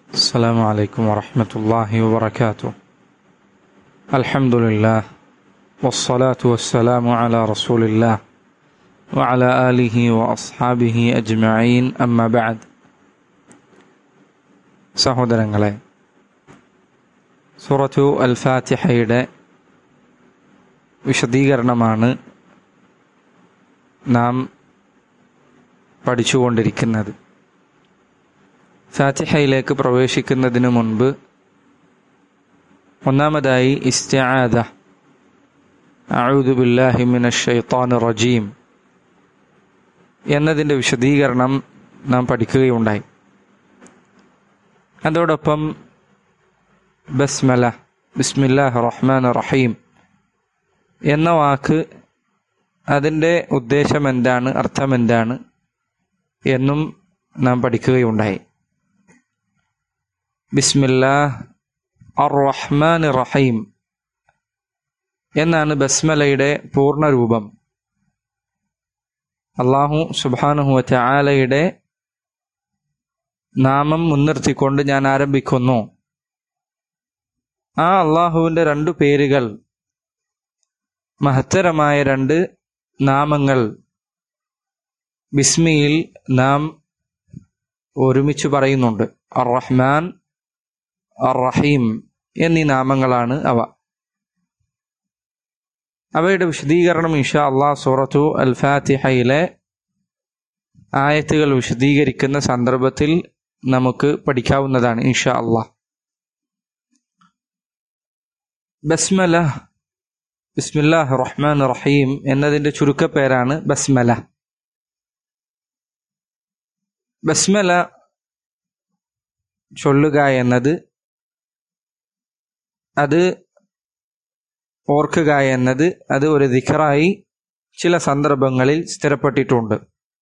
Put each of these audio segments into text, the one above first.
السلام عليكم ورحمة الله وبركاته الحمد لله والصلاة والسلام على رسول الله وعلى آله وأصحابه أجمعين أما بعد സഹോദരങ്ങളെ സൂറത്തു അൽ ഫാത്തിഹയുടെ വിശദീകരണമാണ് നാം പഠിച്ചുകൊണ്ടിരിക്കുന്നത് ഫാത്തിഹയിലേക്ക് പ്രവേശിക്കുന്നതിന് മുൻപ് ഒന്നാമതായി ഇസ്തിആദ അഊദു ബില്ലാഹി മിനശ് ഷൈത്താനിർ റജീം എന്നതിൻ്റെ വിശദീകരണം നാം പഠിക്കുകയുണ്ടായി അതോടൊപ്പം ബസ്മല ബിസ്മില്ലാഹ് റഹ്മാൻ റഹീം എന്ന വാക്ക് അതിൻ്റെ ഉദ്ദേശം എന്താണ് അർത്ഥം എന്താണ് എന്നും നാം പഠിക്കുകയുണ്ടായി ബിസ്മില്ലാഹ് അർ റഹ്മാൻ റഹീം എന്നാണ് ബസ്മലയുടെ പൂർണ്ണ രൂപം അള്ളാഹു സുബാനുഹുവറ്റ ആലയുടെ നാമം മുൻനിർത്തിക്കൊണ്ട് ഞാൻ ആരംഭിക്കുന്നു ആ അള്ളാഹുവിൻ്റെ രണ്ടു പേരുകൾ മഹത്തരമായ രണ്ട് നാമങ്ങൾ ബിസ്മിയിൽ നാം ഒരുമിച്ച് പറയുന്നുണ്ട് അർ റഹ്മാൻ അർ റഹീം എന്നീ നാമങ്ങളാണ് അവ അവയുടെ വിശദീകരണം ഇൻഷാ അള്ളാഹ് സൂറത്തു അൽ ഫാത്തിഹയിലെ ആയത്തുകൾ വിശദീകരിക്കുന്ന സന്ദർഭത്തിൽ നമുക്ക് പഠിക്കാവുന്നതാണ് ഇൻഷാ അള്ളാഹ് ബസ്മല ബിസ്മില്ലാഹ് റഹ്മാൻ റഹീം എന്നതിൻ്റെ ചുരുക്കപ്പേരാണ് ബസ്മല ബസ്മല ചൊല്ലുക എന്നത് അത് ഓർക്കുക എന്നത് അത് ഒരു ദിഖറായി ചില സന്ദർഭങ്ങളിൽ സ്ഥിരപ്പെട്ടിട്ടുണ്ട്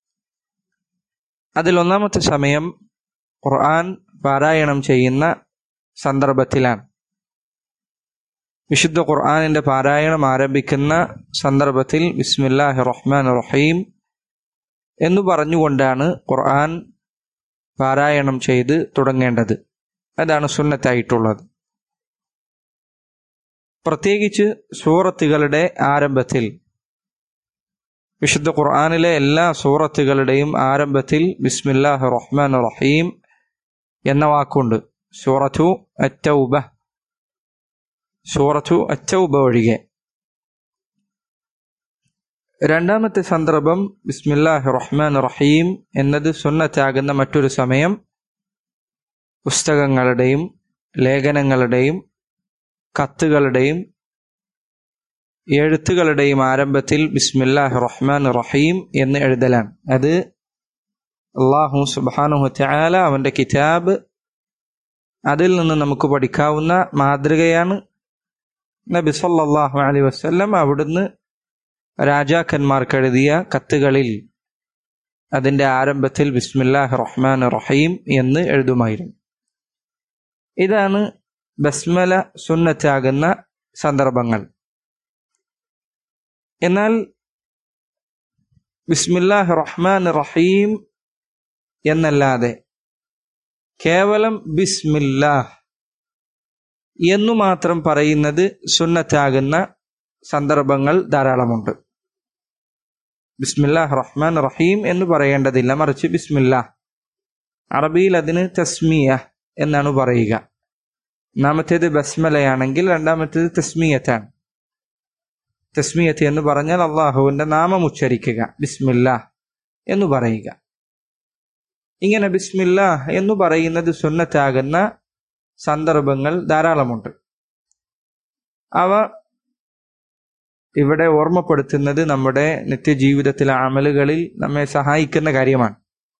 അതിൽ ഒന്നാമത്തെ സമയം ഖുർആൻ പാരായണം ചെയ്യുന്ന സന്ദർഭത്തിലാണ് വിശുദ്ധ ഖുർആാനിന്റെ പാരായണം ആരംഭിക്കുന്ന സന്ദർഭത്തിൽ ബിസ്മില്ലാഹി റഹ്മാൻ റഹീം എന്നു പറഞ്ഞുകൊണ്ടാണ് ഖുർആൻ പാരായണം ചെയ്ത് തുടങ്ങേണ്ടത് അതാണ് സുന്നത്തായിട്ടുള്ളത് പ്രത്യേകിച്ച് സൂറത്തുകളുടെ ആരംഭത്തിൽ വിശുദ്ധ ഖുർആാനിലെ എല്ലാ സൂറത്തുകളുടെയും ആരംഭത്തിൽ ബിസ്മില്ലാഹ് റഹ്മാൻ റഹീം എന്ന വാക്കുണ്ട് സൂറത്തു അറ്റൗബ സൂറത്തു അറ്റൗബ ഒഴികെ രണ്ടാമത്തെ സന്ദർഭം ബിസ്മില്ലാഹ് റഹ്മാൻ റഹീം എന്നത് സുന്നത്താകുന്ന മറ്റൊരു സമയം പുസ്തകങ്ങളുടെയും ലേഖനങ്ങളുടെയും കത്തുകളുടെയും എഴുത്തുകളുടെയും ആരംഭത്തിൽ ബിസ്മില്ലാഹ് റഹ്മാൻ റഹീം എന്ന് എഴുതലാണ് അത് അള്ളാഹു സുബാനുഹു ചാല അവന്റെ കിതാബ് അതിൽ നിന്ന് നമുക്ക് പഠിക്കാവുന്ന മാതൃകയാണ് നബി സല്ലാഹു അലൈ വസ്ല്ലം അവിടുന്ന് രാജാക്കന്മാർക്ക് എഴുതിയ കത്തുകളിൽ അതിന്റെ ആരംഭത്തിൽ ബിസ്മില്ലാഹ് റഹ്മാൻ റഹീം എന്ന് എഴുതുമായിരുന്നു ഇതാണ് ബസ്മല സുന്നത്താകുന്ന സന്ദർഭങ്ങൾ എന്നാൽ ബിസ്മില്ലാഹ് റഹ്മാൻ റഹീം എന്നല്ലാതെ കേവലം ബിസ്മില്ലാഹ് എന്നു മാത്രം പറയുന്നത് സുന്നത്താകുന്ന സന്ദർഭങ്ങൾ ധാരാളമുണ്ട് ബിസ്മില്ലാഹ് റഹ്മാൻ റഹീം എന്ന് പറയേണ്ടതില്ല മറിച്ച് ബിസ്മില്ലാഹ് അറബിയിൽ അതിന് തസ്മിയ എന്നാണ് പറയുക ഒന്നാമത്തേത് ബസ്മലയാണെങ്കിൽ രണ്ടാമത്തേത് തസ്മിയത്താണ് തസ്മിയത്ത് എന്ന് പറഞ്ഞാൽ അള്ളാഹുവിന്റെ നാമം ഉച്ചരിക്കുക ബിസ്മില്ലാ എന്ന് പറയുക ഇങ്ങനെ ബിസ്മില്ലാ എന്ന് പറയുന്നത് സുന്നത്താകുന്ന സന്ദർഭങ്ങൾ ധാരാളമുണ്ട് അവ ഇവിടെ ഓർമ്മപ്പെടുത്തുന്നത് നമ്മുടെ നിത്യജീവിതത്തിലെ അമലുകളിൽ നമ്മെ സഹായിക്കുന്ന കാര്യമാണ്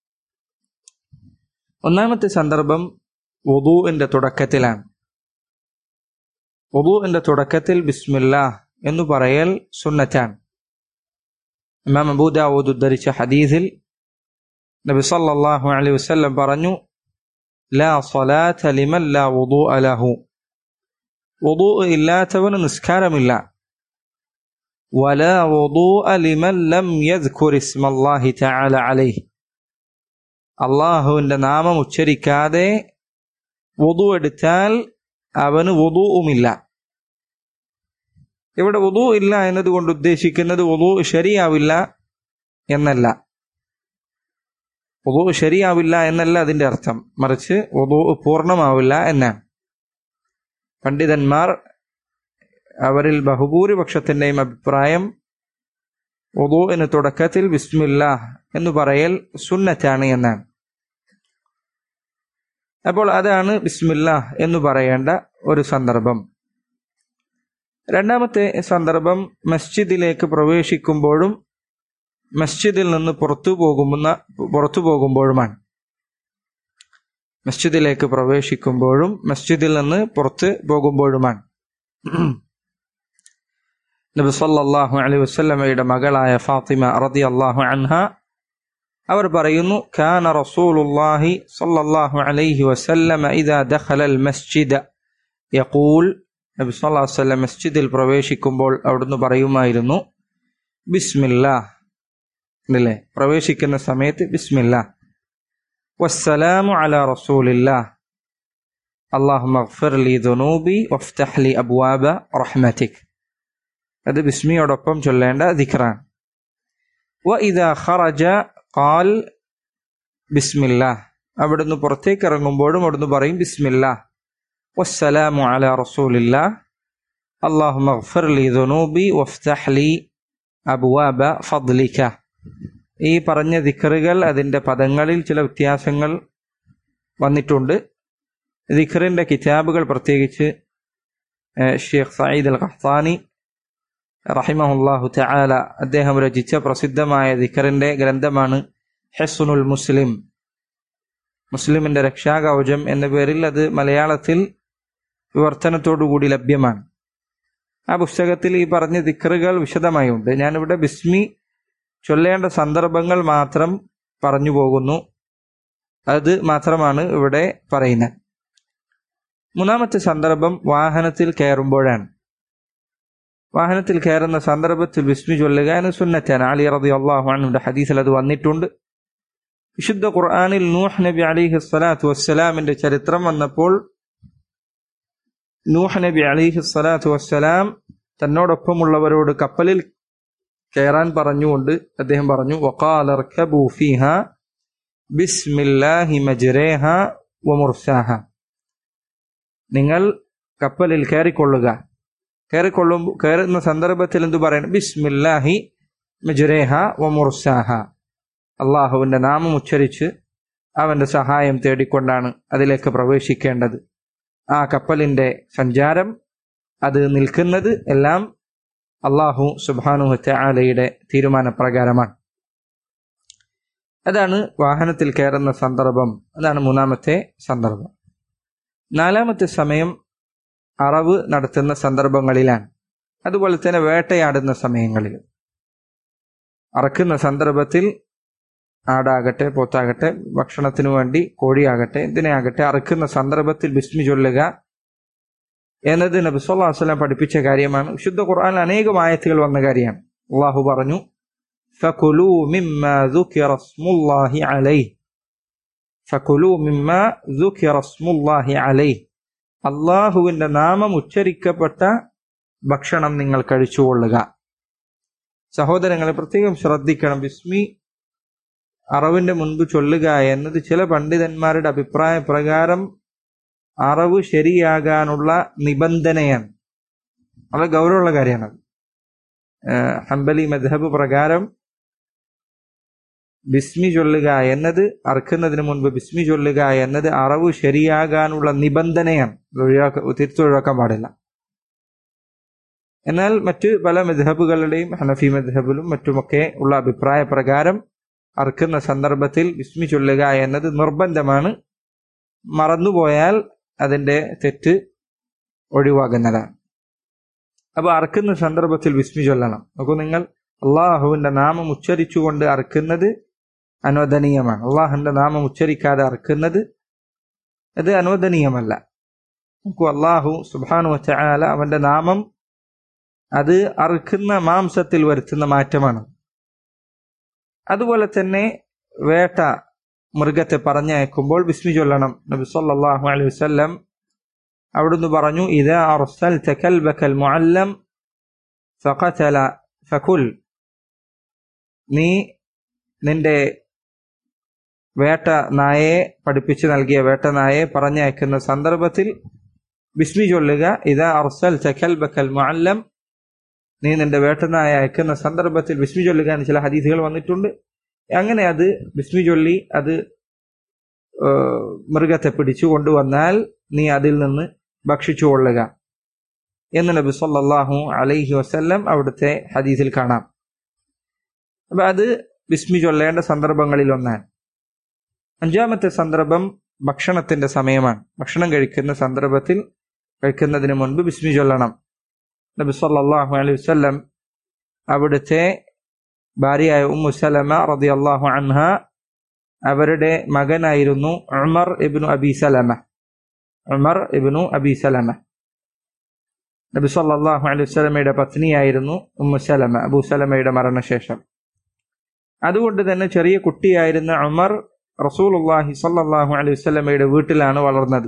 ഒന്നാമത്തെ സന്ദർഭം വധുവിന്റെ തുടക്കത്തിലാണ് വധുവിന്റെ തുടക്കത്തിൽ ബിസ്മില്ലാ എന്ന് പറയൽ സുന്നറ്റാണ് ഇമാം അബൂദാവൂദ് ഉദ്ധരിച്ച ഹദീസിൽ നബി സല്ലല്ലാഹു അലൈഹി വസല്ലം പറഞ്ഞു ലാ സ്വലാത്ത ലിമൻ ലാ വുദൂഅ ലഹു വുദൂഅ ഇല്ലാത്തവന് നിസ്കാരമില്ല ولا وضوء لمن لم يذكر اسم الله تعالى عليه അള്ളാഹുവിന്റെ നാമം ഉച്ചരിക്കാതെ വുതു എടുത്താൽ അവന് വുതുവുമില്ല ഇവിടെ വുതു ഇല്ല എന്നതുകൊണ്ട് ഉദ്ദേശിക്കുന്നത് വുതു ശരിയാവില്ല എന്നല്ല വുതു ശരിയാവില്ല എന്നല്ല അതിന്റെ അർത്ഥം മറിച്ച് വുതു പൂർണ്ണമാവില്ല എന്നാണ് പണ്ഡിതന്മാർ അവരിൽ ബഹുഭൂരിപക്ഷത്തിന്റെയും അഭിപ്രായം വുതുവിന് തുടക്കത്തിൽ ബിസ്മില്ല എന്ന് പറയൽ സുന്നറ്റാണ് എന്നാണ് അപ്പോൾ അതാണ് ബിസ്മില്ല എന്ന് പറയേണ്ട ഒരു സന്ദർഭം രണ്ടാമത്തെ സന്ദർഭം മസ്ജിദിലേക്ക് പ്രവേശിക്കുമ്പോഴും മസ്ജിദിൽ നിന്ന് പുറത്തു പോകുന്ന പുറത്തു പോകുമ്പോഴുമാണ് മസ്ജിദിലേക്ക് പ്രവേശിക്കുമ്പോഴും മസ്ജിദിൽ നിന്ന് പുറത്ത് പോകുമ്പോഴുമാണ് നബി സല്ലല്ലാഹു അലൈഹി വസല്ലമയുടെ മകളായ ഫാത്തിമ റളിയല്ലാഹു അൻഹ അവർ പറയുന്നു കാന റസൂലുള്ളാഹി സല്ലല്ലാഹു അലൈഹി വസല്ലമ ഇദാ ദഖലൽ മസ്ജിദ യഖൂൽ നബി സല്ലല്ലാഹു അലൈഹി വസല്ലം മസ്ജിദിൽ പ്രവേശിക്കുമ്പോൾ അവിടുന്ന് പറയുമായിരുന്നു ബിസ്മില്ലാ അല്ലേ പ്രവേശിക്കുന്ന സമയത്ത് ബിസ്മില്ലാ വസ്സലാമു അലാ റസൂലില്ലാ അല്ലാഹുമ്മ اغفر لي ذنوبي وافتح لي أبواب رحمتك അത് ബിസ്മിയോടൊപ്പം ചൊല്ലേണ്ട ദിക്റാണ് وإذا خرج قال بسم الله അവിടുന്ന് പുറത്തേക്ക് ഇറങ്ങുമ്പോഴും അവിടുന്ന് പറയും ബിസ്മില്ലാ വസ്സലാമു അലാ റസൂലില്ലാ اللهم اغفر لي ذنوبي وافتح لي أبواب فضلك ഈ പറഞ്ഞ ദിക്കറുകൾ അതിന്റെ പദങ്ങളിൽ ചില വ്യത്യാസങ്ങൾ വന്നിട്ടുണ്ട് ദിഖറിന്റെ കിതാബുകൾ പ്രത്യേകിച്ച് ഷെയ്ഖ് സയ്യിദ് അൽ ഖഹ്താനി റഹിമഹുല്ലാഹു തആല അദ്ദേഹം രചിച്ച പ്രസിദ്ധമായ ദിഖറിന്റെ ഗ്രന്ഥമാണ് ഹെസുനുൽ മുസ്ലിം മുസ്ലിമിന്റെ രക്ഷാകവചം എന്ന പേരിൽ അത് മലയാളത്തിൽ വിവർത്തനത്തോടുകൂടി ലഭ്യമാണ് ആ പുസ്തകത്തിൽ ഈ പറഞ്ഞ ദിക്കറുകൾ വിശദമായി ഉണ്ട് ഞാനിവിടെ ബിസ്മി ചൊല്ലേണ്ട സന്ദർഭങ്ങൾ മാത്രം പറഞ്ഞു പോകുന്നു അത് മാത്രമാണ് ഇവിടെ പറയുന്നത് മൂന്നാമത്തെ സന്ദർഭം വാഹനത്തിൽ കയറുമ്പോഴാണ് വാഹനത്തിൽ കയറുന്ന സന്ദർഭത്തിൽ ബിസ്മി ചൊല്ലുക എന്ന് സുന്നറ്റാണ് അലി റതി അള്ളാഹു അന്നുടെ ഹദീസിൽ അത് വന്നിട്ടുണ്ട് വിശുദ്ധ ഖുർആാനിൽ നൂഹ് നബി അലിഹി സ്വലാത്തു വസ്സലാമിന്റെ ചരിത്രം വന്നപ്പോൾ നൂഹ് നബി അലിഹി സ്വലാത്തു വസ്സലാം തന്നോടൊപ്പമുള്ളവരോട് കപ്പലിൽ കയറാൻ പറഞ്ഞുകൊണ്ട് അദ്ദേഹം പറഞ്ഞു വഖാലർക്കബൂ ഫീഹ ബിസ്മില്ലാഹി മജ്രേഹ വമുർസാഹ നിങ്ങൾ കപ്പലിൽ കയറിക്കൊള്ളുക കയറിക്കൊള്ളുമ്പോൾ കയറുന്ന സന്ദർഭത്തിൽ എന്തു പറയണം ബിസ്മില്ലാഹി മജ്രേഹ വമുർസാഹ അള്ളാഹുവിന്റെ നാമം ഉച്ചരിച്ച് അവന്റെ സഹായം തേടിക്കൊണ്ടാണ് അതിലേക്ക് പ്രവേശിക്കേണ്ടത് ആ കപ്പലിന്റെ സഞ്ചാരം അത് നിൽക്കുന്നത് എല്ലാം അള്ളാഹു സുബാനുഹത്തെ ആലയുടെ തീരുമാനപ്രകാരമാണ് അതാണ് വാഹനത്തിൽ കയറുന്ന സന്ദർഭം അതാണ് മൂന്നാമത്തെ സന്ദർഭം നാലാമത്തെ സമയം അറവ് നടത്തുന്ന സന്ദർഭങ്ങളിലാണ് അതുപോലെ തന്നെ വേട്ടയാടുന്ന സമയങ്ങളിൽ അറക്കുന്ന സന്ദർഭത്തിൽ ആടാകട്ടെ പോത്താകട്ടെ ഭക്ഷണത്തിനു വേണ്ടി കോഴിയാകട്ടെ എന്തിനാകട്ടെ അറക്കുന്ന സന്ദർഭത്തിൽ ബിസ്മി ചൊല്ലുക എന്നത് നബി സല്ലല്ലാഹു അലൈഹി വസല്ലം പഠിപ്പിച്ച കാര്യമാണ് വിശുദ്ധ ഖുർആനിൽ അനേകം ആയത്തുകൾ വന്ന കാര്യമാണ് അള്ളാഹു പറഞ്ഞു ഫകുലു മിമ്മ ദുകിറ സ്മുല്ലാഹി അലൈഹി ഫകുലു മിമ്മ ദുകിറ സ്മുല്ലാഹി അലൈഹി അള്ളാഹുവിന്റെ നാമം ഉച്ചരിക്കപ്പെട്ട ഭക്ഷണം നിങ്ങൾ കഴിച്ചുകൊള്ളുക സഹോദരങ്ങളെ പ്രത്യേകം ശ്രദ്ധിക്കണം ബിസ്മി അറവിന്റെ മുൻപ് ചൊല്ലുക എന്നത് ചില പണ്ഡിതന്മാരുടെ അഭിപ്രായ പ്രകാരം അറവ് ശരിയാകാനുള്ള നിബന്ധനയാണ് വളരെ ഗൗരവമുള്ള കാര്യമാണ് ഹംബലി മദ്ഹബ് പ്രകാരം ബിസ്മി ചൊല്ലുക എന്നത് അറക്കുന്നതിന് മുൻപ് ബിസ്മി ചൊല്ലുക എന്നത് അറവ് ശരിയാകാനുള്ള നിബന്ധനയാണ് ഒഴിവാക്ക തിരിച്ചൊഴിവാക്കാൻ പാടില്ല എന്നാൽ മറ്റ് പല മെദ്ഹബുകളുടെയും ഹനഫി മെദ്ഹബിലും മറ്റുമൊക്കെ ഉള്ള അഭിപ്രായ പ്രകാരം അറക്കുന്ന സന്ദർഭത്തിൽ ബിസ്മി ചൊല്ലുക എന്നത് നിർബന്ധമാണ് മറന്നുപോയാൽ അതിന്റെ തെറ്റ് ഒഴിവാകുന്നതാണ് അപ്പൊ അറക്കുന്ന സന്ദർഭത്തിൽ വിസ്മി ചൊല്ലണം നോക്കൂ നിങ്ങൾ അള്ളാഹുവിന്റെ നാമം ഉച്ചരിച്ചുകൊണ്ട് അറക്കുന്നത് അനുവദനീയമാണ് അള്ളാഹുവിന്റെ നാമം ഉച്ചരിക്കാതെ അറക്കുന്നത് അത് അനുവദനീയമല്ല നോക്കൂ അള്ളാഹു സുബാനു വച്ചാല അവന്റെ നാമം അത് അറുക്കുന്ന മാംസത്തിൽ വരുത്തുന്ന മാറ്റമാണ് അതുപോലെ തന്നെ വേട്ട മൃഗത്തെ പറഞ്ഞയക്കുമ്പോൾ ബിസ്മി ചൊല്ലണം നബി സല്ലല്ലാഹു അലൈഹി വസല്ലം അവിടുന്ന് പറഞ്ഞു ഇതാ അർസൽത കൽബകൽ മുഅല്ലം ഫഖതല ഫകുൽ നീ നിന്റെ വേട്ട നായയെ പഠിപ്പിച്ചു നൽകിയ വേട്ട നായയെ പറഞ്ഞയക്കുന്ന സന്ദർഭത്തിൽ ബിസ്മി ചൊല്ലുക ഇതാ അർസൽത കൽബകൽ മുഅല്ലം നീ നിന്റെ വേട്ടനായ അയക്കുന്ന സന്ദർഭത്തിൽ ബിസ്മി ചൊല്ലുക എന്ന് ചില ഹദീസുകൾ വന്നിട്ടുണ്ട് അങ്ങനെ അത് ബിസ്മി ചൊല്ലി അത് ഏഹ്, മൃഗത്തെ പിടിച്ചു കൊണ്ടുവന്നാൽ നീ അതിൽ നിന്ന് ഭക്ഷിച്ചു കൊള്ളുക എന്ന് നബി സല്ലല്ലാഹു അലൈഹി വസല്ലം അവിടുത്തെ ഹദീസിൽ കാണാം അപ്പൊ അത് ബിസ്മി ചൊല്ലേണ്ട സന്ദർഭങ്ങളിൽ ഒന്നാണ് അഞ്ചാമത്തെ സന്ദർഭം ഭക്ഷണത്തിന്റെ സമയമാണ് ഭക്ഷണം കഴിക്കുന്ന സന്ദർഭത്തിൽ കഴിക്കുന്നതിന് മുൻപ് ബിസ്മി ചൊല്ലണം നബി സല്ലല്ലാഹു അലൈഹി വസല്ലം അവിടുത്തെ ഭാര്യയായ ഉമ്മു സലമ റളിയല്ലാഹു അൻഹ അവരുടെ മകനായിരുന്നു ഉമർ ഇബ്നു അബി സലമ ഉമർ ഇബ്നു അബി സലമ നബി സല്ലല്ലാഹു അലൈഹി വസല്ലമയുടെ പത്നിയായിരുന്നു ഉമ്മു സലമ അബൂ സലമയുടെ മരണശേഷം അതുകൊണ്ട് തന്നെ ചെറിയ കുട്ടിയായിരുന്ന ഉമർ റസൂലുള്ളാഹി സല്ലല്ലാഹു അലൈഹി വസല്ലമയുടെ വീട്ടിലാണ് വളർന്നത്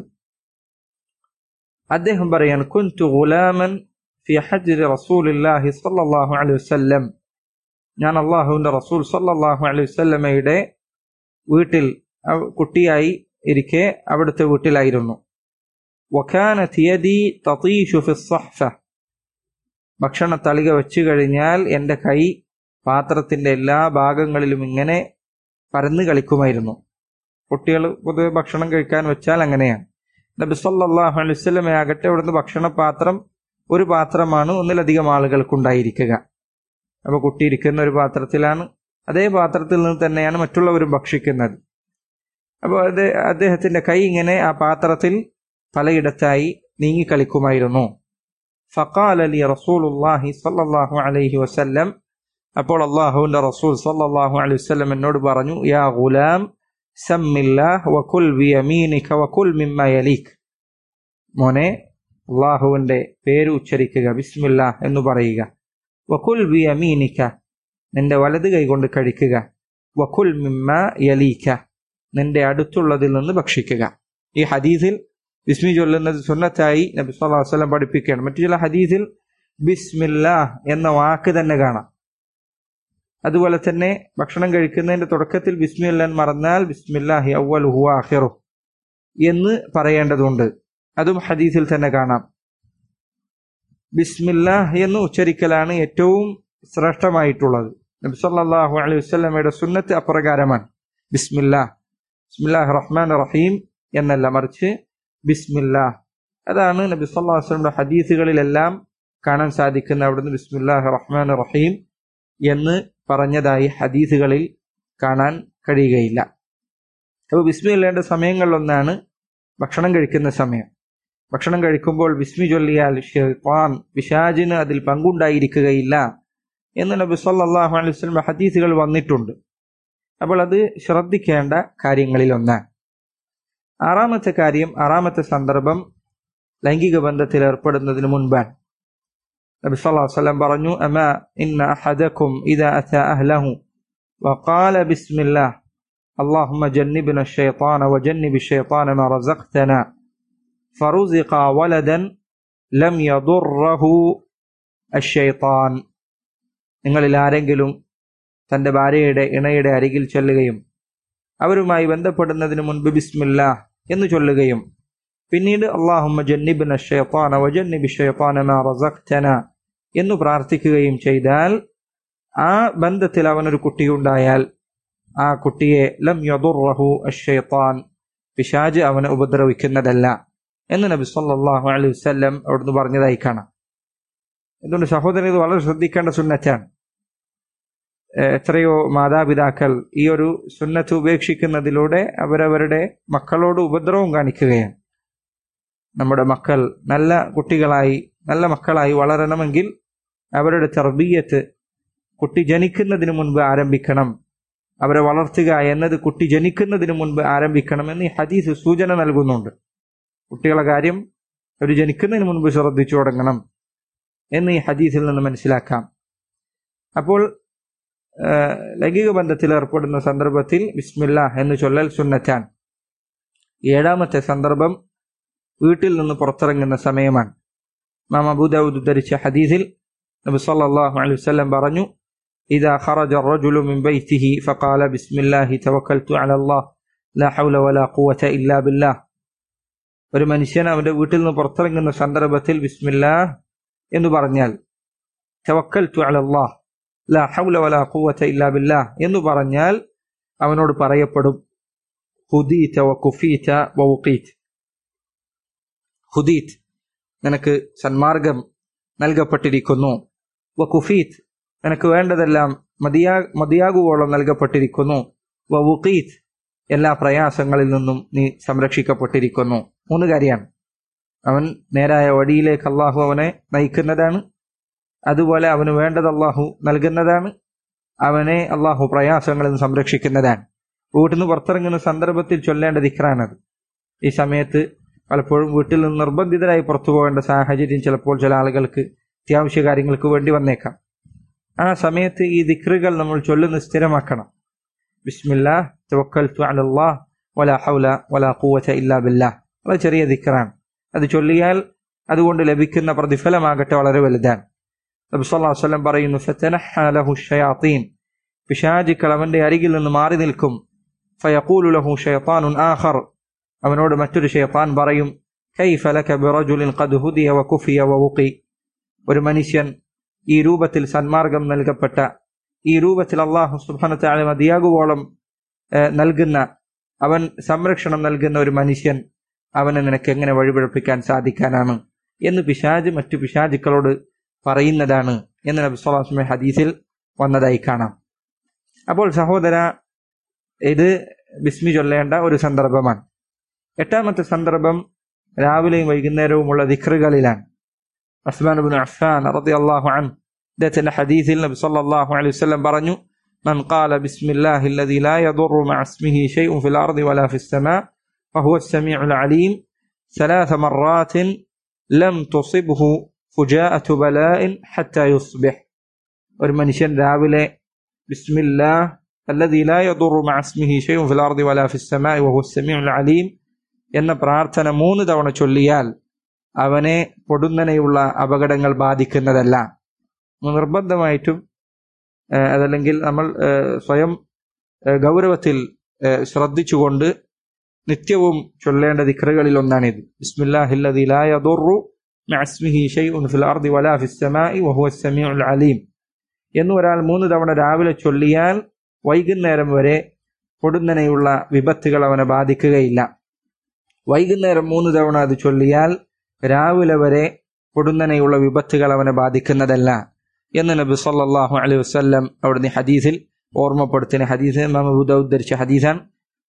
അദ്ദേഹം പറയാൻ കുൻതു ഗുലാമൻ ഫി ഹജ്രി റസൂലില്ലാഹി സല്ലല്ലാഹു അലൈഹി വസല്ലം ഞാൻ അള്ളാഹുവിന്റെ റസൂൽ സല്ലല്ലാഹു അലൈഹി വസല്ലമയുടെ വീട്ടിൽ അവ- കുട്ടിയായി ഇരിക്കെ അവിടുത്തെ വീട്ടിലായിരുന്നു وكانت يدي تطيش في الصحفة ഭക്ഷണ തളിക വെച്ചു കഴിഞ്ഞാൽ എൻ്റെ കൈ പാത്രത്തിന്റെ എല്ലാ ഭാഗങ്ങളിലും ഇങ്ങനെ പരന്ന് കളിക്കുമായിരുന്നു കുട്ടികൾ പൊതുവെ ഭക്ഷണം കഴിക്കാൻ വെച്ചാൽ അങ്ങനെയാണ് നബി സല്ലല്ലാഹു അലൈഹി വസല്ലമ ആകട്ടെ അവിടുന്ന് ഭക്ഷണ പാത്രം ഒരു പാത്രമാണ് ഒന്നിലധികം ആളുകൾക്കുണ്ടായിരിക്കുക അപ്പൊ കുട്ടി ഇരിക്കുന്ന ഒരു പാത്രത്തിലാണ് അതേ പാത്രത്തിൽ നിന്ന് തന്നെയാണ് മറ്റുള്ളവരും ഭക്ഷിക്കുന്നത് അപ്പോൾ അത് അദ്ദേഹത്തിന്റെ കൈ ഇങ്ങനെ ആ പാത്രത്തിൽ പലയിടത്തായി നീങ്ങിക്കളിക്കുമായിരുന്നു ഫഖാല ലി റസൂലുള്ളാഹി സ്വല്ലല്ലാഹു അലൈഹി വസല്ലം അപ്പോൾ അള്ളാഹുവിന്റെ റസൂൽ സല്ലല്ലാഹു അലൈഹി വസല്ലം എന്നോട് പറഞ്ഞു യാ ഗുലാം സമ്മില്ലാഹ് വകുൽ ബിയമീനിക വകുൽ മിമ്മ യലീക് മോനെ അള്ളാഹുവിന്റെ പേര് ഉച്ചരിക്കുക ബിസ്മില്ലാ എന്ന് പറയുക വകുൽ ബിയമീനിക നിന്റെ വലത് കൈകൊണ്ട് കഴിക്കുക വകുൽ മിമ്മ യലീക നിന്റെ അടുത്തുള്ളതിൽ നിന്ന് ഭക്ഷിക്കുക ഈ ഹദീസിൽ ബിസ്മി ചൊല്ലുന്നത് സുന്നത്തായി നബി സല്ലല്ലാഹു അലൈഹി വസല്ലം പഠിപ്പിക്കുകയാണ് മറ്റു ചില ഹദീസിൽ ബിസ്മില്ലാ എന്ന വാക്ക് തന്നെ കാണാം അതുപോലെ തന്നെ ഭക്ഷണം കഴിക്കുന്നതിന്റെ തുടക്കത്തിൽ ബിസ്മില്ലാൻ മറന്നാൽ ബിസ്മില്ലാഹി അവ്വലുഹു ആഖിറു എന്ന് പറയേണ്ടതുണ്ട് അതും ഹദീസിൽ തന്നെ കാണാം ബിസ്മില്ലാഹ് എന്ന് ഉച്ചരിക്കലാണ് ഏറ്റവും ശ്രേഷ്ഠമായിട്ടുള്ളത് നബി സല്ലല്ലാഹു അലൈഹി വസല്ലമയുടെ സുന്നത്ത് അപ്രകാരമാണ് ബിസ്മില്ലാഹ് ബിസ്മില്ലാഹ് റഹ്മാൻ റഹീം എന്നല്ല മറിച്ച് ബിസ്മില്ലാഹ് അതാണ് നബി സല്ലല്ലാഹു അലൈഹി വസല്ലമയുടെ ഹദീസുകളിലെല്ലാം കാണാൻ സാധിക്കുന്ന അവിടുന്ന് ബിസ്മില്ലാഹ് റഹ്മാൻ റഹീം എന്ന് പറഞ്ഞതായി ഹദീസുകളിൽ കാണാൻ കഴിയുകയില്ല അപ്പോൾ ബിസ്മി ചൊല്ലേണ്ട സമയങ്ങളിലൊന്നാണ് ഭക്ഷണം കഴിക്കുന്ന സമയം ഭക്ഷണം കഴിക്കുമ്പോൾ ബിസ്മി ചൊല്ലിയാൽ ഷെയ്ത്താൻ പിശാജിന് അതിൽ പങ്കുണ്ടായിരിക്കുകയില്ല എന്ന് നബി സല്ലല്ലാഹു അലൈഹി വസല്ലം ഹദീസുകൾ വന്നിട്ടുണ്ട് അപ്പോൾ അത് ശ്രദ്ധിക്കേണ്ട കാര്യങ്ങളിൽ ഒന്നാണ് ആറാമത്തെ കാര്യം ആറാമത്തെ സന്ദർഭം ലൈംഗിക ബന്ധത്തിൽ ഏർപ്പെടുന്നതിന് മുൻപാണ് നബി സല്ലല്ലാഹു അലൈഹി വസല്ലം പറഞ്ഞു അമ ഇന്ന അഹദക്കും ഇദാ അതാ അഹ്ലഹു وقال بسم الله اللهم جنبنا الشيطان وجنب الشيطان ما رزقتنا فرزق ولدا لم يضره الشيطان നിങ്ങളിൽ ആരെങ്കിലും തന്റെ ഭാര്യയുടെ ഇണയുടെ അരികിൽ ചെല്ലുകയും അവരുമായി ബന്ധപ്പെടുന്നതിന് മുൻപ് ബിസ്മില്ല എന്ന് ചൊല്ലുകയും പിന്നീട് അള്ളാഹുമ്മ ജന്നിബിന ഷെയ്ത്താന വജന്നിബി ഷെയ്ത്താന മാ റസഖ്തന എന്ന് പ്രാർത്ഥിക്കുകയും ചെയ്താൽ ആ ബന്ധത്തിൽ അവനൊരു കുട്ടിയുണ്ടായാൽ ആ കുട്ടിയെ ലം യദുറഹു അഷെയ്ത്താൻ പിശാജ് അവനെ ഉപദ്രവിക്കുന്നതല്ല എന്ന് നബി സല്ലല്ലാഹു അലൈഹി വസല്ലം അവിടുന്ന് പറഞ്ഞതായി കാണാം അതുകൊണ്ട് സഹോദരൻ ഇത് വളരെ ശ്രദ്ധിക്കേണ്ട സുന്നറ്റാണ് ഏഹ് എത്രയോ മാതാപിതാക്കൾ ഈ ഒരു സുന്നത്ത് ഉപേക്ഷിക്കുന്നതിലൂടെ അവരവരുടെ മക്കളോട് ഉപദ്രവം കാണിക്കുകയാണ് നമ്മുടെ മക്കൾ നല്ല കുട്ടികളായി നല്ല മക്കളായി വളരണമെങ്കിൽ അവരുടെ തർബീയത്ത് കുട്ടി ജനിക്കുന്നതിന് മുൻപ് ആരംഭിക്കണം അവരെ വളർത്തുക എന്നത് കുട്ടി ജനിക്കുന്നതിന് മുൻപ് ആരംഭിക്കണം എന്ന് ഈ ഹദീസ് സൂചന നൽകുന്നുണ്ട് കുട്ടികളെ കാര്യം അവർ ജനിക്കുന്നതിന് മുൻപ് ശ്രദ്ധിച്ചു തുടങ്ങണം എന്ന് ഈ ഹദീസിൽ നിന്ന് മനസ്സിലാക്കാം അപ്പോൾ ലൈംഗിക ബന്ധത്തിൽ ഏർപ്പെടുന്ന സന്ദർഭത്തിൽ ബിസ്മില്ല എന്ന് ചൊല്ലൽ സുന്നറ്റാൻ ഏഴാമത്തെ സന്ദർഭം വീട്ടിൽ നിന്ന് പുറത്തിറങ്ങുന്ന സമയമാണ് മാം അബൂദാവൂദ് ഉദ്ധരിച്ച ഹദീസിൽ നബി സല്ലല്ലാഹു അലൈഹി വസല്ലം പറഞ്ഞു إذا خرج الرجل من بيته فقال بسم الله توكلت على الله لا حول ولا قوة إلا بالله ഒരു മനുഷ്യൻ അവന്റെ വീട്ടിൽ നിന്ന് പുറത്തിറങ്ങുന്ന സന്ദർഭത്തിൽ ബിസ്മില്ലാ എന്ന് പറഞ്ഞാൽ തവക്കൽത്തു അലല്ലാഹ് ലാ ഹൗല വലാ ഖുവത ഇല്ലാ ബില്ലാഹ് എന്ന് പറഞ്ഞാൽ അവനോട് പറയപ്പെടും ഹുദീത വ കുഫീത വ ഉഖീത് ഹുദീത് നിനക്ക് സന്മാർഗം നൽകപ്പെട്ടിരിക്കുന്നു വ കുഫീത് നിനക്ക് വേണ്ടതെല്ലാം മതിയാ മതിയാകുവോളം നൽകപ്പെട്ടിരിക്കുന്നു വ ഉഖീത് എല്ലാ പ്രയാസങ്ങളിൽ നിന്നും നീ സംരക്ഷിക്കപ്പെട്ടിരിക്കുന്നു മൂന്ന് കാര്യമാണ് അവൻ നേരായ വഴിയിലേക്ക് അള്ളാഹു അവനെ നയിക്കുന്നതാണ് അതുപോലെ അവന് വേണ്ടത് അള്ളാഹു നൽകുന്നതാണ് അവനെ അള്ളാഹു പ്രയാസങ്ങളിൽ നിന്ന് സംരക്ഷിക്കുന്നതാണ് വീട്ടിൽ നിന്ന് പുറത്തിറങ്ങുന്ന സന്ദർഭത്തിൽ ചൊല്ലേണ്ട ദിക്റാണത് ഈ സമയത്ത് പലപ്പോഴും വീട്ടിൽ നിന്ന് നിർബന്ധിതരായി പുറത്തു പോകേണ്ട സാഹചര്യം ചിലപ്പോൾ ചില ആളുകൾക്ക് അത്യാവശ്യ കാര്യങ്ങൾക്ക് വേണ്ടി വന്നേക്കാം ആ സമയത്ത് ഈ ദിക്റുകൾ നമ്മൾ ചൊല്ലുന്ന സ്ഥിരമാക്കണം ബിസ്മില്ലാ തവക്കൽത്തു അലല്ലാഹ് വലാ ഹൗല വലാ ഖുവത ഇല്ലാ ബില്ലാഹ് വളരെ ചെറിയ ദിക്റാണ് അത് ചൊല്ലിയാൽ അതുകൊണ്ട് ലഭിക്കുന്ന പ്രതിഫലമാകട്ടെ വളരെ വലുതാണ് നബി സല്ലല്ലാഹു അലൈഹി വസല്ലം പറയുന്നു ഫതനഹ ലഹു ഷയാത്തീൻ പിശാചുക്കൾ അവന്റെ അരികിൽ നിന്ന് മാറി നിൽക്കും ഫയഖൂലു ലഹു ഷയത്താനുൻ ആഖർ അവനോട് മറ്റൊരു ഷയത്താൻ പറയും കൈഫ ലക ബിറജുലിൻ ഖദ് ഹുദിയ വകുഫിയ വവുഖി ഒരു മനുഷ്യൻ ഈ രൂപത്തിൽ സന്മാർഗം നൽകപ്പെട്ട ഈ രൂപത്തിൽ അള്ളാഹു സുബ്ഹാനഹു തആല മതിയാകുവോളം നൽകുന്ന അവൻ സംരക്ഷണം നൽകുന്ന ഒരു മനുഷ്യൻ അവനെ നിനക്ക് എങ്ങനെ വഴിപിഴപ്പിക്കാൻ സാധിക്കാനാണ് എന്ന് പിശാജ് മറ്റു പിശാചുക്കളോട് പറയുന്നതാണ് എന്ന് നബി സ്വലാസ്മെ ഹദീസിൽ വന്നതായി കാണാം അപ്പോൾ സഹോദര ഇത് ബിസ്മി ചൊല്ലേണ്ട ഒരു സന്ദർഭമാണ് എട്ടാമത്തെ സന്ദർഭം രാവിലെയും വൈകുന്നേരവുമുള്ള ദിക്റുകളിലാണ് അസ്മാൻ ബിൻ അഫ്ഫാൻ റളിയല്ലാഹു അൻഹു അദ്ദേഹത്തിന്റെ ഹദീസിൽ നബി സല്ലല്ലാഹു അലൈഹി വസല്ലം പറഞ്ഞു من قال بسم الله الذي لا يضر مع اسمه شيء في الأرض ولا في السماء وهو السميع العليم ثلاث مرات لم تصبه فجاءة بلاء حتى يصبح ഒരു മനുഷ്യൻ രാവിലെ ബിസ്മില്ലാ الذي لا يضر مع اسمه شيء في الأرض ولا في السماء وهو السميع العليم എന്ന പ്രാർത്ഥന മൂന്ന് തവണ ചൊല്ലിയാൽ അവനെ പൊടുന്നനെയുള്ള അപകടങ്ങൾ ബാധിക്കുന്നതല്ല നിർബന്ധമായിട്ടും അതല്ലെങ്കിൽ നമ്മൾ സ്വയം ഗൗരവത്തിൽ ശ്രദ്ധിച്ചുകൊണ്ട് നിത്യവും ചൊല്ലേണ്ട ദിക്റുകളിൽ ഒന്നാണിത് ബിസ്മില്ലാഹില്ലദി ലാ യദുറു മഅസ്മിഹി ഷൈഉൻ ഫിൽ അർദി വലാ ഫിസ് സമാഇ വഹുവ സമീഉൽ അലീം എന്ന് ഒരാൾ മൂന്ന് തവണ രാവിലെ ചൊല്ലിയാൽ വൈകുന്നേരം വരെ പൊടുന്നനെയുള്ള വിപത്തുകൾ അവനെ ബാധിക്കുകയില്ല വൈകുന്നേരം മൂന്ന് തവണ അത് ചൊല്ലിയാൽ രാവിലെ വരെ പൊടുന്നനെയുള്ള വിപത്തുകൾ അവനെ ബാധിക്കുന്നതല്ല എന്ന് നബി സല്ലല്ലാഹു അലൈഹി വസല്ലം അവിടുന്ന് ഹദീസിൽ ഓർമ്മപ്പെടുത്തുന്ന ഹദീസ് ഇമാം അബൂ ദാവൂദ് ധരിച്ച ഹദീസാണ്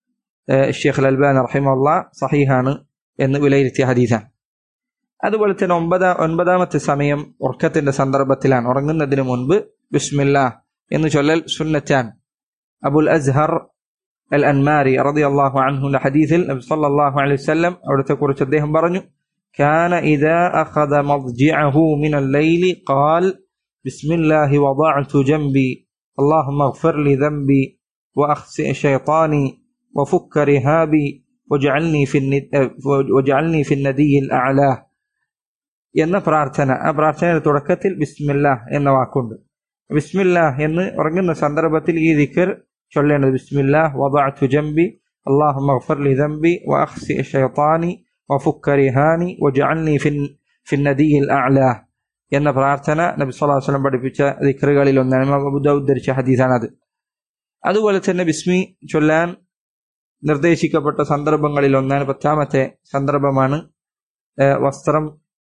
ഷെയ്ഖ് അൽബാൻ റഹിമുള്ള സഹീഹാണ് എന്ന് വിലയിരുത്തിയ ഹദീസാണ് അതുപോലെ തന്നെ ഒമ്പതാ ഒൻപതാമത്തെ സമയം ഉറക്കത്തിന്റെ സന്ദർഭത്തിലാണ് ഉറങ്ങുന്നതിന് മുൻപ് ബിസ്മില്ല എന്ന് ചൊല്ലൽ സുന്നറ്റാൻ അബുൽ അസ്ഹർ അൽ അൻമാരി റതി അള്ളാഹു അൻഹുന്റെ ഹദീസിൽ നബി സല്ലല്ലാഹു അലൈഹി വസല്ലം അവിടുത്തെ കുറിച്ച് അദ്ദേഹം പറഞ്ഞു كان إذا أخذ مضجعه من الليل قال بسم الله وضعت جنبي اللهم اغفر لي ذنبي وأخسئ شيطاني وفك رهابي واجعلني في الند... واجعلني في الندي الأعلى എന്ന പ്രാർത്ഥന ആ പ്രാർത്ഥനയുടെ തുടക്കത്തിൽ ബിസ്മില്ല എന്ന വാക്കുണ്ട് ബിസ്മില്ല എന്ന് ഉറങ്ങുന്ന സന്ദർഭത്തിൽ ഈ ദിക്കർ ചൊല്ലേണ്ടത് ബിസ്മില്ല വദഅതു ജംബി اللهم اغفر لي ذنبي واخسئ شيطاني وفك رهاني واجعلني في في الندي الاعلى എന്ന പ്രാർത്ഥന നബി സല്ലല്ലാഹു അലൈഹി വസല്ലം പഠിപ്പിച്ച ദിക്റുകളിൽ ഒന്നാണ് ഇമാം അബൂ ദാവൂദ് ധരിച്ച ഹദീസാണത് അതുപോലെ തന്നെ ബിസ്മി ചൊല്ലാൻ നിർദ്ദേശിക്കപ്പെട്ട സന്ദർഭങ്ങളിൽ ഒന്നാണ് പത്താമത്തെ സന്ദർഭമാണ് വസ്ത്രം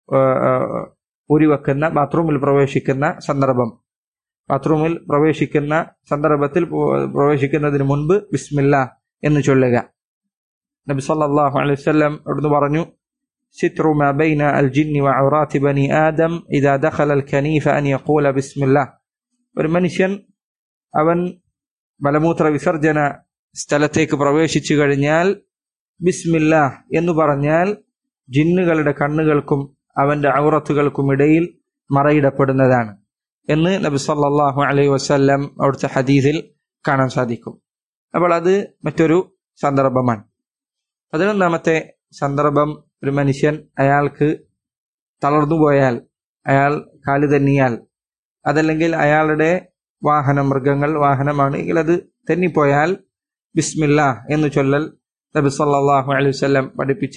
ഊരിവെക്കുന്ന ബാത്റൂമിൽ പ്രവേശിക്കുന്ന സന്ദർഭം ബാത്റൂമിൽ പ്രവേശിക്കുന്ന സന്ദർഭത്തിൽ പ്രവേശിക്കുന്നതിന് മുൻപ് ബിസ്മില്ല എന്ന് ചൊല്ലുക നബി സല്ലല്ലാഹു അലൈഹി വസല്ലം അവിടുന്ന് പറഞ്ഞു ستر ما بين الجن وعورات بني آدم إذا دخل الكنيف أن يقول بسم الله ഒരു മനുഷ്യൻ അവൻ മലമൂത്ര വിസർജന സ്ഥലത്തേക്ക് പ്രവേശിച്ചു കഴിഞ്ഞാൽ ബിസ്മില്ല എന്ന് പറഞ്ഞാൽ ജിന്നുകളുടെ കണ്ണുകൾക്കും അവന്റെ ഔറത്തുകൾക്കും ഇടയിൽ മറയിടപ്പെടുന്നതാണ് എന്ന് നബി സല്ലല്ലാഹു അലൈഹി വസല്ലം അവിടുത്തെ ഹദീസിൽ കാണാൻ സാധിക്കും അപ്പോൾ അത് മറ്റൊരു സന്ദർഭമാണ് പതിനൊന്നാമത്തെ സന്ദർഭം ഒരു മനുഷ്യൻ അയാൾക്ക് തളർന്നു പോയാൽ അയാൾ കാല് തന്നിയാൽ അതല്ലെങ്കിൽ അയാളുടെ വാഹനം മൃഗങ്ങൾ വാഹനമാണ് എങ്കിൽ അത് തെന്നിപ്പോയാൽ ബിസ്മില്ല എന്ന് ചൊല്ലൽ നബി സല്ലല്ലാഹു അലൈഹി വസല്ലം പഠിപ്പിച്ച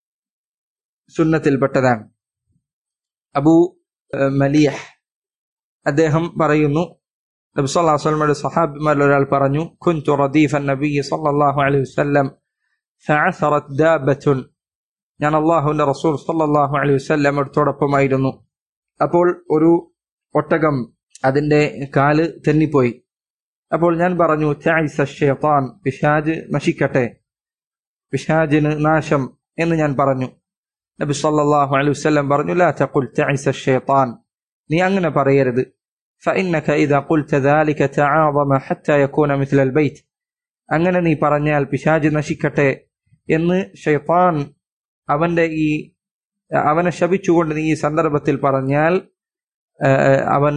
സുന്നത്തിൽപ്പെട്ടതാണ് അബൂ ഏഹ്, മലിയഹ് അദ്ദേഹം പറയുന്നു നബി സല്ലല്ലാഹു അലൈഹി വസല്ലമയുടെ സഹാബിമാരിൽ ഒരാൾ പറഞ്ഞു കുൻതു റദീഫൻ നബി സല്ലല്ലാഹു അലൈഹി വസല്ലം ഫഅസറത് ദാബത്തുൻ ഞാൻ അള്ളാഹുവിന്റെ റസൂൽ സല്ലല്ലാഹു അലൈഹി വസല്ലം അടുത്തോടൊപ്പമായിരുന്നു അപ്പോൾ ഒരു ഒട്ടകം അതിന്റെ കാല് തെന്നിപ്പോയി അപ്പോൾ ഞാൻ പറഞ്ഞു "തഅisa ഷൈത്താൻ പിശാജ് നശിക്കട്ടെ പിശാജിന് നാശം എന്ന് ഞാൻ പറഞ്ഞു നബി സല്ലല്ലാഹു അലൈഹി വസല്ലം പറഞ്ഞു ലാ തഖുൽ തഅisa ഷൈത്താൻ നീ അങ്ങനെ പറയരുത് فإنك إذا قلت ذلك تعاظم حتى يكون مثل البيت അങ്ങനെ നീ പറഞ്ഞാൽ പിശാജ് നശിക്കട്ടെ എന്ന് ഷൈത്താൻ അവന്റെ ഈ അവനെ ശപിച്ചുകൊണ്ട് നീ ഈ സന്ദർഭത്തിൽ പറഞ്ഞാൽ ആ, അവൻ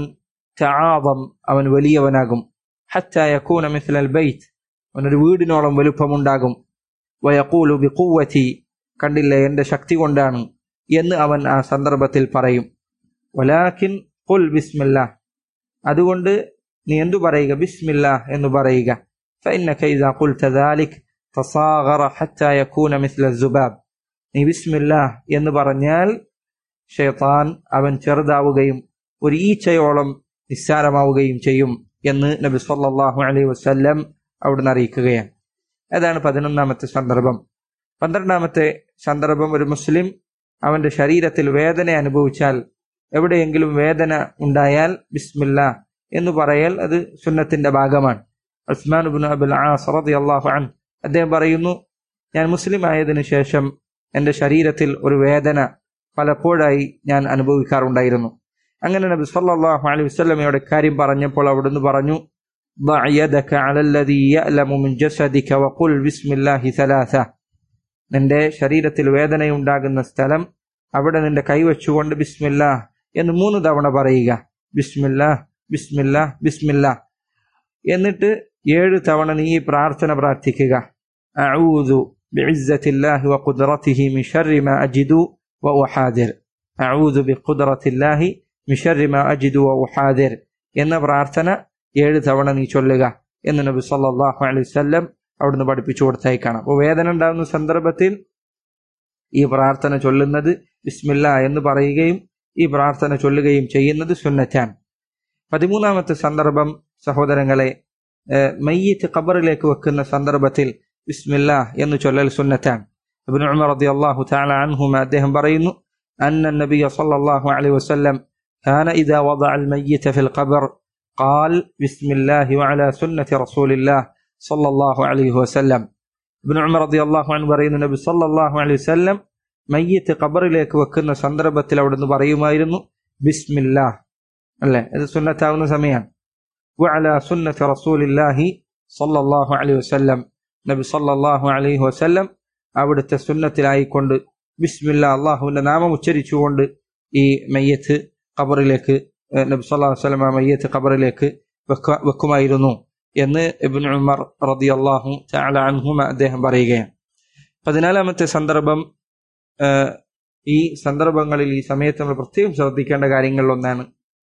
ചാവം അവൻ വലിയവനാകും ഹത്ത യക്കൂന മിസ്ലൽ ബൈത്ത് അവനൊരു വീടിനോളം വലുപ്പമുണ്ടാകും വയക്കൂലു ബിഖുവ്വതി കണ്ടില്ലേ എന്റെ ശക്തി കൊണ്ടാണ് എന്ന് അവൻ ആ സന്ദർഭത്തിൽ പറയും വലാക്കിൻ ഖുൽ ബിസ്മില്ല അതുകൊണ്ട് നീ എന്തു പറയുക ബിസ്മില്ല എന്ന് പറയുക فإنك إذا قلت ذلك تصاغر حتى يكون مثل الذباب നീ ബിസ്മില്ല എന്ന് പറഞ്ഞാൽ ഷെയ്ത്താൻ അവൻ ചെറുതാവുകയും ഒരു ഈച്ചയോളം നിസ്സാരമാവുകയും ചെയ്യും എന്ന് നബി സല്ലല്ലാഹു അലൈഹി വസല്ലം അവിടുന്ന് അറിയിക്കുകയാണ് അതാണ് പതിനൊന്നാമത്തെ സന്ദർഭം പന്ത്രണ്ടാമത്തെ സന്ദർഭം ഒരു മുസ്ലിം അവന്റെ ശരീരത്തിൽ വേദന അനുഭവിച്ചാൽ എവിടെയെങ്കിലും വേദന ഉണ്ടായാൽ ബിസ്മില്ല എന്ന് പറയൽ അത് സുന്നത്തിന്റെ ഭാഗമാണ് ഉസ്മാൻ ഇബ്നു അബുൽ ആസ് റളിയല്ലാഹു അൻഹു അദ്ദേഹം പറയുന്നു ഞാൻ മുസ്ലിം ആയതിനു ശേഷം എൻ്റെ ശരീരത്തിൽ ഒരു വേദന പലപ്പോഴായി ഞാൻ അനുഭവിക്കാറുണ്ടായിരുന്നു അങ്ങനെ നബി സല്ലല്ലാഹു അലൈഹി വസല്ലമയുടെ കാര്യം പറഞ്ഞപ്പോൾ അവിടുന്ന് പറഞ്ഞു ضع يدك على الذي يألم من جسدك وقل بسم الله ثلاثة നിന്റെ ശരീരത്തിൽ വേദനയുണ്ടാകുന്ന സ്ഥലം അവിടെ നിന്റെ കൈവച്ചുകൊണ്ട് ബിസ്മില്ല എന്ന് മൂന്ന് തവണ പറയുക ബിസ്മില്ല ബിസ്മില്ല ബിസ്മില്ല എന്നിട്ട് ഏഴ് തവണ നീ ഈ പ്രാർത്ഥന പ്രാർത്ഥിക്കുക അഊദു بعزة الله وقدرته من شر ما أجد وأحاذر أعوذ بقدرة الله من شر ما أجد وأحاذر എന്ന പ്രാർത്ഥന ഏഴ് തവണ നീ ചൊല്ലുക എന്ന് നബി സല്ലല്ലാഹു അലൈഹി വസല്ലം അവിടുന്ന് പഠിപ്പിച്ചു കൊടുത്തായി കാണാം അപ്പോൾ വേദന ഉണ്ടാകുന്ന സന്ദർഭത്തിൽ ഈ പ്രാർത്ഥന ചൊല്ലുന്നത് ബിസ്മില്ല എന്ന് പറയുകയും ഈ പ്രാർത്ഥന ചൊല്ലുകയും ചെയ്യുന്നത് സുന്നറ്റാണ് പതിമൂന്നാമത്തെ സന്ദർഭം സഹോദരങ്ങളെ ഏഹ്, മയ്യത്ത് ഖബറിലേക്ക് വെക്കുന്ന സന്ദർഭത്തിൽ ബിസ്മില്ല എന്ന് ചൊല്ലൽ സുന്നറ്റാണ് ഇബ്നു ഉമർ റളിയല്ലാഹു തആല അൻഹുമ അദ്ദേഹം പറയുന്നു അന്ന നബിയ സല്ലല്ലാഹു അലൈഹി വസല്ലം كان إذا وضع الميت في القبر قال بسم الله وعلى سنة رسول الله صلى الله عليه وسلم ابن عمر رضي الله عنه പറയുന്നു നബി സല്ലല്ലാഹു അലൈഹി വസല്ലം മയ്യത്ത് ഖബറിലേക്ക് വെക്കുന്ന സന്ദർഭത്തിൽ അവിടുന്ന് പറയുമായിരുന്നു ബിസ്മില്ലാ അല്ലേ ഇത് സുന്നത്താവുന്ന സമയമാണ് وعلى سنة رسول الله صلى الله عليه وسلم നബി സല്ലല്ലാഹു അലൈഹി വസല്ലം അവിടുത്തെ സുന്നത്തിലായിക്കൊണ്ട് ബിസ്മില്ല അള്ളാഹുവിന്റെ നാമം ഉച്ചരിച്ചുകൊണ്ട് ഈ മയ്യത്ത് ഖബറിലേക്ക് ഏഹ്, നബി സല്ലല്ലാഹു അലൈഹി വസല്ലം ആ മയ്യത്ത് ഖബറിലേക്ക് വെക്ക- വെക്കുമായിരുന്നു എന്ന് ഇബ്നു ഉമർ റളിയല്ലാഹു തആല അൻഹുമ അദ്ദേഹം പറയുകയാണ് പതിനാലാമത്തെ സന്ദർഭം ഏഹ്, ഈ സന്ദർഭങ്ങളിൽ ഈ സമയത്ത് നമ്മൾ പ്രത്യേകം ശ്രദ്ധിക്കേണ്ട കാര്യങ്ങളിൽ ഒന്നാണ്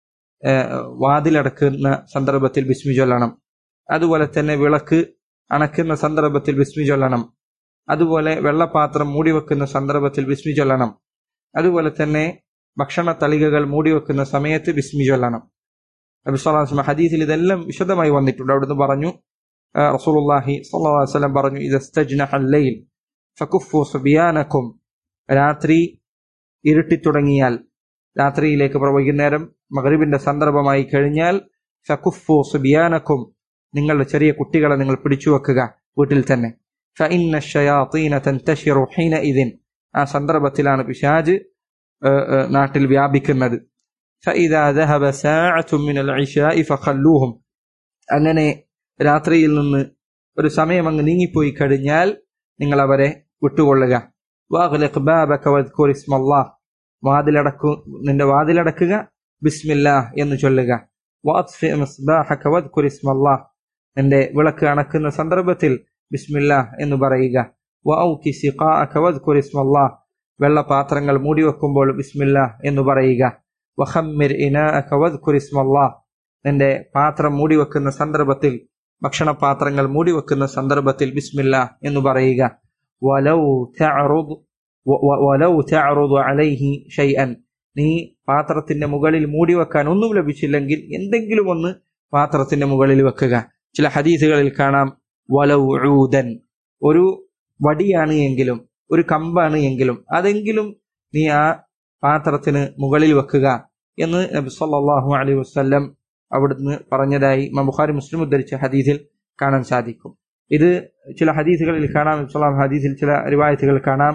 ഏഹ്, വാതിലടക്കുന്ന സന്ദർഭത്തിൽ ബിസ്മി ചൊല്ലണം അതുപോലെ തന്നെ വിളക്ക് അണക്കുന്ന സന്ദർഭത്തിൽ ബിസ്മി ചൊല്ലണം അതുപോലെ വെള്ളപാത്രം മൂടി വെക്കുന്ന സന്ദർഭത്തിൽ ബിസ്മി ചൊല്ലണം അതുപോലെ തന്നെ ഭക്ഷണ തളികകൾ മൂടി വെക്കുന്ന സമയത്ത് ബിസ്മി ചൊല്ലണം നബി സ്വല്ലല്ലാഹു അലൈഹി വസല്ലം ഹദീസിൽ ഇതെല്ലാം വിശദമായി വന്നിട്ടുണ്ട് അവിടുന്ന് പറഞ്ഞു ആ, റസൂലുള്ളാഹി സ്വല്ലല്ലാഹു അലൈഹി വസല്ലം പറഞ്ഞു ഇദസ്തജ്നഹൽ ലൈൽ ഫകുഫു സുബിയാനക്കും രാത്രി ഇരുട്ടി തുടങ്ങിയാൽ രാത്രിയിലേക്ക് പ്ര- വൈകുന്നേരം മഗ്രിബിന്റെ സന്ദർഭമായി കഴിഞ്ഞാൽ ഫകുഫു സുബിയാനക്കും നിങ്ങളുടെ ചെറിയ കുട്ടികളെ നിങ്ങൾ പിടിച്ചു വെക്കുക വീട്ടിൽ തന്നെ فإن الشياطين تنتشر حينئذ ആ സന്ദർഭത്തിലാണ് പിശാജ് ഏഹ്, ഏഹ്, നാട്ടിൽ വ്യാപിക്കുന്നത് فإذا ذهب ساعة من العشاء فخلوهم അങ്ങനെ രാത്രിയിൽ നിന്ന് ഒരു സമയം അങ്ങ് നീങ്ങിപ്പോയി കഴിഞ്ഞാൽ നിങ്ങൾ അവരെ വിട്ടുകൊള്ളുക വാഗ്ലിഖ് ബാബക വദ്കുർ ഇസ്മല്ലാഹ് വാതിലടക്കു നിന്റെ വാതിലടക്കുക ബിസ്മില്ലാ എന്ന് ചൊല്ലുക وأطفئ مصباحك واذكر اسم الله നിന്റെ വിളക്ക് അണക്കുന്ന സന്ദർഭത്തിൽ ബിസ്മില്ലാ എന്ന് പറയുക വഔക്കി സിഖാഅക വദ്കുർ ഇസ്മല്ലാഹ് വെള്ളപാത്രങ്ങൾ മൂടിവെക്കുമ്പോൾ ബിസ്മില്ലാ എന്ന് പറയുക വഖമ്മിർ ഇനാഅക വദ്കുർ ഇസ്മല്ലാഹ് നിന്റെ പാത്രം മൂടിവെക്കുന്ന സന്ദർഭത്തിൽ ഭക്ഷണപാത്രങ്ങൾ മൂടിവെക്കുന്ന സന്ദർഭത്തിൽ ബിസ്മില്ലാ എന്ന് പറയുക വലൗ തഅറുദ് വലൗ തഅറുദു അലൈഹി ഷൈഅൻ നീ പാത്രത്തിന്റെ മുകളിൽ മൂടിവെക്കാൻ ഒന്നും ലഭിച്ചില്ലെങ്കിൽ എന്തെങ്കിലും ഒന്ന് പാത്രത്തിന്റെ മുകളിൽ വെക്കുക ചില ഹദീസുകളിൽ കാണാം വലൗ ഊദൻ ഒരു വടിയാണ് എങ്കിലും ഒരു കമ്പാണ് എങ്കിലും അതെങ്കിലും നീ ആ പാത്രത്തിന് മുകളിൽ വെക്കുക എന്ന് നബി സല്ലല്ലാഹു അലൈഹി വസല്ലം അവിടുന്ന് പറഞ്ഞതായി ബുഖാരി മുസ്ലിം ഉദ്ധരിച്ച ഹദീസിൽ കാണാൻ സാധിക്കും ഇത് ചില ഹദീസുകളിൽ കാണാം നബി സല്ലല്ലാഹു ഹദീസിൽ ചില റിവായത്തുകൾ കാണാം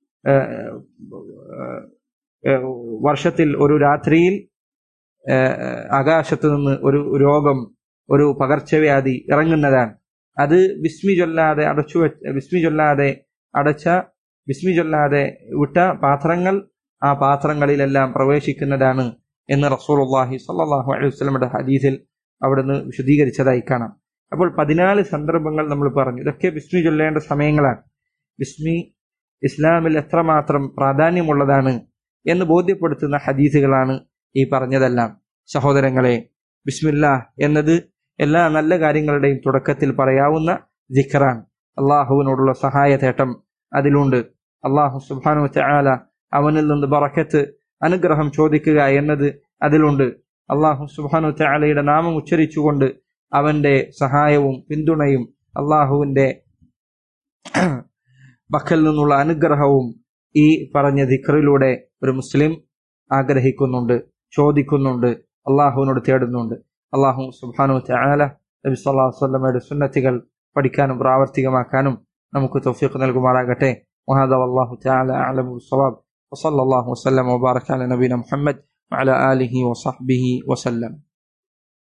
വർഷത്തിൽ ഒരു രാത്രിയിൽ ആകാശത്ത് നിന്ന് ഒരു രോഗം ഒരു പകർച്ചവ്യാധി ഇറങ്ങുന്നതാണ് അത് ബിസ്മി ചൊല്ലാതെ അടച്ചു ബിസ്മി ചൊല്ലാതെ അടച്ച ബിസ്മി ചൊല്ലാതെ വിട്ട പാത്രങ്ങൾ ആ പാത്രങ്ങളിലെല്ലാം പ്രവേശിക്കുന്നതാണ് എന്ന് റസൂലുള്ളാഹി സ്വല്ലല്ലാഹു അലൈഹി വസല്ലമയുടെ ഹദീസിൽ അവിടുന്ന് വിശദീകരിച്ചതായി കാണാം അപ്പോൾ പതിനാല് സന്ദർഭങ്ങൾ നമ്മൾ പറഞ്ഞു ഇതൊക്കെ ബിസ്മി ചൊല്ലേണ്ട സമയങ്ങളാണ് ബിസ്മി ഇസ്ലാമിൽ എത്രമാത്രം പ്രാധാന്യമുള്ളതാണ് എന്ന് ബോധ്യപ്പെടുത്തുന്ന ഹദീസുകളാണ് ഈ പറഞ്ഞതെല്ലാം സഹോദരങ്ങളെ ബിസ്മില്ല എന്നത് എല്ലാ നല്ല കാര്യങ്ങളുടെയും തുടക്കത്തിൽ പറയാവുന്ന ദിഖറാണ് അള്ളാഹുവിനോടുള്ള സഹായ തേട്ടം അതിലുണ്ട് അള്ളാഹു സുബാനു ചാല അവനിൽ നിന്ന് ബറക്കത്ത് അനുഗ്രഹം ചോദിക്കുക എന്നത് അതിലുണ്ട് അള്ളാഹു സുബാനു ചാലയുടെ നാമം ഉച്ചരിച്ചുകൊണ്ട് അവന്റെ സഹായവും പിന്തുണയും അള്ളാഹുവിന്റെ ബക്കൽ നിന്നുള്ള അനുഗ്രഹവും ഈ പറഞ്ഞ ദിഖറിലൂടെ ഒരു മുസ്ലിം ആഗ്രഹിക്കുന്നുണ്ട് ചോദിക്കുന്നുണ്ട് അള്ളാഹുവിനോട് തേടുന്നുണ്ട് അള്ളാഹു സുബാനു ചാല നബി സല്ലാ വല്ലമയുടെ സുന്നത്തികൾ പഠിക്കാനും പ്രാവർത്തികമാക്കാനും നമുക്ക് തൗഫീഖ് നൽകുമാറാകട്ടെ وهذا والله تعالى أعلم بالصواب وصلى الله وسلم وبارك على نبينا محمد وعلى آله وصحبه وسلم